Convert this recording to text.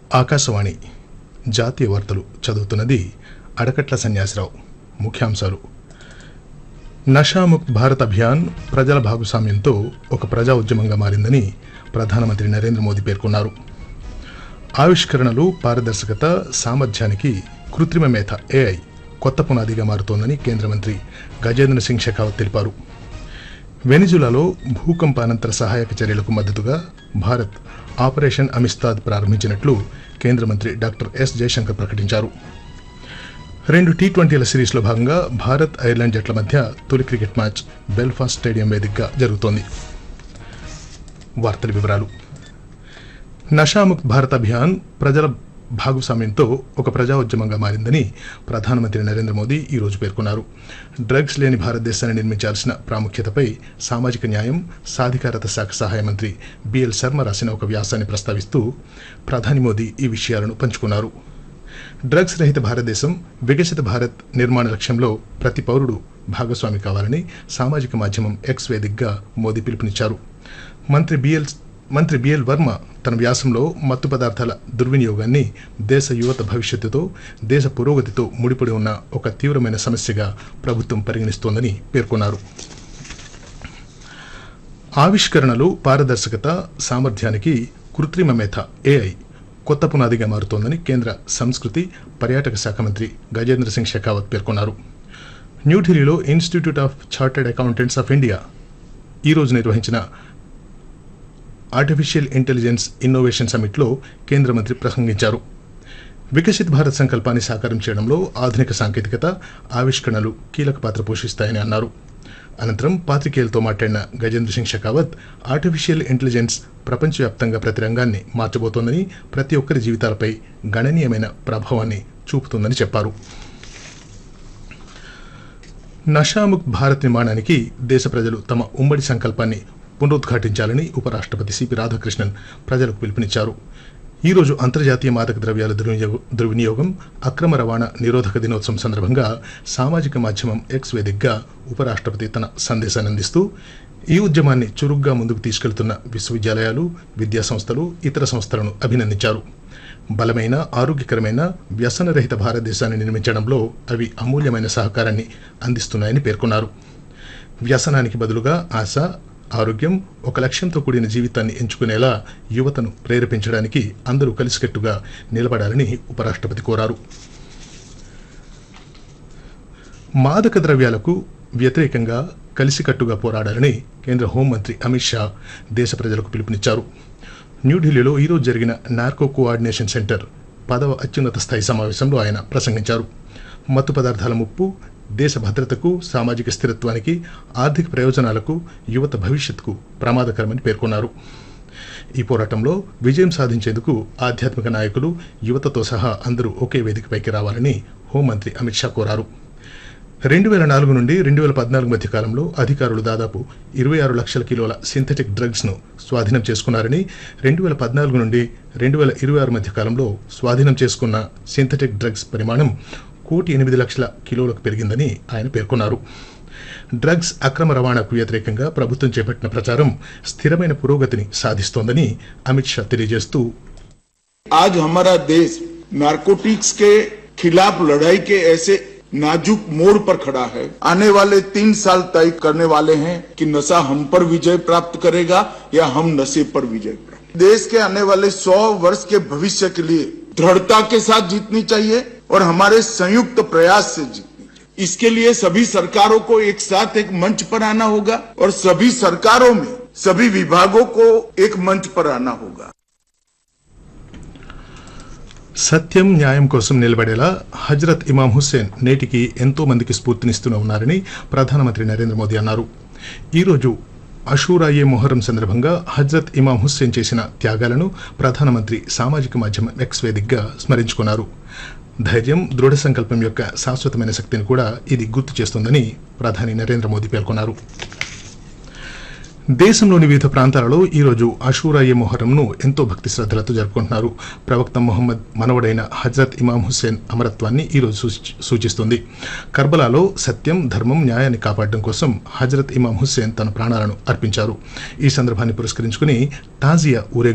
ఆకాశవాణి జాతీయ వార్తలు చదువుతున్నది అడకట్ల సన్యాసిరావు ముఖ్యాంశాలు నషాముక్త్ భారత్ అభియాన్ ప్రజల భాగస్వామ్యంతో ఒక ప్రజా ఉద్యమంగా మారిందని ప్రధానమంత్రి నరేంద్ర మోదీ పేర్కొన్నారు ఆవిష్కరణలు పారదర్శకత సామర్థ్యానికి కృత్రిమ మేధ ఏఐ కొత్త పునాదిగా మారుతోందని కేంద్ర మంత్రి గజేంద్ర సింగ్ షెకావత్ తెలిపారు వెనిజులాలో భూకంపానంతర సహాయక చర్యలకు మద్దతుగా భారత్ ఆపరేషన్ అమిస్తాద్ ప్రారంభించినట్లు కేంద్ర మంత్రి డాక్టర్ ఎస్ జయశంకర్ ప్రకటించారు రెండు టీ ట్వంటీల సిరీస్లో భాగంగా భారత్ ఐర్లాండ్ జట్ల మధ్య తొలి క్రికెట్ మ్యాచ్ బెల్ఫాస్ట్ స్టేడియం వేదికగా జరుగుతోంది వార్తల వివరాలు నషాముక్త్ భారత్ అభియాన్ ప్రజల భాగస్వామ్యంతో ఒక ప్రజా ఉద్యమంగా మారిందని ప్రధానమంత్రి నరేంద్ర మోదీ ఈరోజు పేర్కొన్నారు డ్రగ్స్ లేని భారతదేశాన్ని నిర్మించాల్సిన ప్రాముఖ్యతపై సామాజిక న్యాయం సాధికారత శాఖ సహాయ మంత్రి బిఎల్ శర్మ రాసిన ఒక వ్యాసాన్ని ప్రస్తావిస్తూ ప్రధాని మోదీ ఈ విషయాలను పంచుకున్నారు డ్రగ్స్ రహిత భారతదేశం వికసిత భారత్ నిర్మాణ లక్ష్యంలో ప్రతి పౌరుడు భాగస్వామి కావాలని సామాజిక మాధ్యమం ఎక్స్ వేదికగా మోదీ పిలుపునిచ్చారు మంత్రి బిఎల్ మంత్రి బిఎల్ వర్మ తన వ్యాసంలో మత్తు పదార్థాల దుర్వినియోగాన్ని దేశ యువత భవిష్యత్తుతో దేశ పురోగతితో ముడిపడి ఉన్న ఒక తీవ్రమైన సమస్యగా ప్రభుత్వం పరిగణిస్తోందని పేర్కొన్నారు ఆవిష్కరణలు పారదర్శకత సామర్థ్యానికి కృత్రిమ మేధ ఏఐ కొత్త పునాదిగా మారుతోందని కేంద్ర సంస్కృతి పర్యాటక శాఖ మంత్రి గజేంద్ర సింగ్ షెకావత్ పేర్కొన్నారు న్యూఢిల్లీలో institute of chartered accountants of India ఈరోజు నిర్వహించిన ఆర్టిఫిషియల్ ఇంటెలిజెన్స్ ఇన్నోవేషన్ సమిట్లో కేంద్ర మంత్రి ప్రసంగించారు వికసిత్ భారత్ సంకల్పాన్ని సాకారం చేయడంలో ఆధునిక సాంకేతికత ఆవిష్కరణలు కీలక పాత్ర పోషిస్తాయని అన్నారు అనంతరం పాత్రికేయులతో మాట్లాడిన గజేంద్ర సింగ్ షెకావత్ ఆర్టిఫిషియల్ ఇంటెలిజెన్స్ ప్రపంచవ్యాప్తంగా ప్రతి రంగాన్ని మార్చబోతోందని ప్రతి ఒక్కరి జీవితాలపై గణనీయమైన ప్రభావాన్ని చూపుతుందని చెప్పారు నషాముక్త్ భారత్ నిర్మాణానికి దేశ ప్రజలు తమ ఉమ్మడి సంకల్పాన్ని పునరుద్ఘాటించాలని ఉపరాష్ట్రపతి సిపి రాధాకృష్ణన్ ప్రజలకు పిలుపునిచ్చారు ఈ రోజు అంతర్జాతీయ మాదక ద్రవ్యాల దుర్వినియోగ దుర్వినియోగం అక్రమ రవాణా నిరోధక దినోత్సవం సందర్భంగా సామాజిక మాధ్యమం ఎక్స్ వేదికగా ఉపరాష్ట్రపతి తన సందేశాన్ని అందిస్తూ ఈ ఉద్యమాన్ని చురుగ్గా ముందుకు తీసుకెళ్తున్న విశ్వవిద్యాలయాలు విద్యా సంస్థలు ఇతర సంస్థలను అభినందించారు బలమైన ఆరోగ్యకరమైన వ్యసనరహిత భారతదేశాన్ని నిర్మించడంలో అవి అమూల్యమైన సహకారాన్ని అందిస్తున్నాయని పేర్కొన్నారు వ్యసనానికి బదులుగా ఆశ ఆరోగ్యం ఒక లక్ష్యంతో కూడిన జీవితాన్ని ఎంచుకునేలా యువతను ప్రేరేపించడానికి అందరూ కలిసికట్టుగా నిలబడాలని ఉపరాష్ట్రపతి కోరారు మాదక ద్రవ్యాలకు వ్యతిరేకంగా కలిసికట్టుగా పోరాడాలని కేంద్ర హోంమంత్రి అమిత్ షా దేశ ప్రజలకు పిలుపునిచ్చారు న్యూఢిల్లీలో ఈరోజు జరిగిన నార్కో కోఆర్డినేషన్ సెంటర్ పదవ అత్యున్నత స్థాయి సమావేశంలో ఆయన ప్రసంగించారు మత్తు పదార్థాల ముప్పు దేశ భద్రతకు సామాజిక స్థిరత్వానికి ఆర్థిక ప్రయోజనాలకు యువత భవిష్యత్తుకు ప్రమాదకరమని పేర్కొన్నారు ఈ పోరాటంలో విజయం సాధించేందుకు ఆధ్యాత్మిక నాయకులు యువతతో సహా అందరూ ఒకే వేదికపైకి రావాలని హోంమంత్రి అమిత్ షా కోరారు రెండు వేల నాలుగు నుండి రెండు వేల పద్నాలుగు మధ్య కాలంలో అధికారులు దాదాపు ఇరవై ఆరు లక్షల కిలోల సింథటిక్ డ్రగ్స్ను స్వాధీనం చేసుకున్నారని రెండు వేల పద్నాలుగు నుండి రెండు వేల ఇరవై ఆరు మధ్య కాలంలో స్వాధీనం చేసుకున్న సింథటిక్ డ్రగ్స్ పరిమాణం కోటి ఎనిమిది లక్షల కిలోలకు పెరిగిందని ఆయన పేర్కొన్నారు డ్రగ్స్ అక్రమ రవాణాకు వ్యతిరేకంగా ప్రభుత్వం చేపట్టిన ప్రచారం స్థిరమైన పురోగతిని సాధిస్తోందని అమిత్ షా తెలియజేస్తూ आज हमारा देश नारकोटिक्स के खिलाफ लड़ाई के ऐसे नाजुक मोड़ पर खड़ा है आने वाले तीन साल तय करने वाले हैं कि नशा हम पर विजय प्राप्त करेगा या हम नशे पर विजय प्राप्त देश के आने वाले सौ वर्ष के भविष्य के लिए दृढ़ता के साथ जीतनी चाहिए और हमारे संयुक्त प्रयास से जीतनी चाहिए इसके लिए सभी सरकारों को एक साथ एक मंच पर आना होगा और सभी सरकारों में सभी विभागों को एक मंच पर आना होगा సత్యం న్యాయం కోసం నిలబడేలా హజ్రత్ ఇమాం హుస్సేన్ నేటికి ఎంతో మందికి స్ఫూర్తినిస్తూనే ఉన్నారని ప్రధానమంత్రి నరేంద్ర మోదీ అన్నారు ఈరోజు అషూరాయే మొహరం సందర్భంగా హజ్రత్ ఇమాం హుస్సేన్ చేసిన త్యాగాలను ప్రధానమంత్రి సామాజిక మాధ్యమం ఎక్స్ వేదికగా స్మరించుకున్నారు ధైర్యం దృఢ సంకల్పం యొక్క శాశ్వతమైన శక్తిని కూడా ఇది గుర్తు చేస్తోందని ప్రధాని నరేంద్ర మోదీ పేర్కొన్నారు దేశంలోని వివిధ ప్రాంతాలలో ఈరోజు అషూరాయే మొహరంను ఎంతో భక్తి శ్రద్ధలతో జరుపుకుంటున్నారు ప్రవక్త మొహమ్మద్ మనవడైన హజరత్ ఇమాం హుస్సేన్ అమరత్వాన్ని ఈరోజు సూచి- సూచిస్తుంది కర్బలాలో సత్యం ధర్మం న్యాయాన్ని కాపాడడం కోసం హజరత్ ఇమాం హుస్సేన్ తన ప్రాణాలను అర్పించారు ఈ సందర్భాన్ని పురస్కరించుకుని తాజియా ఊరే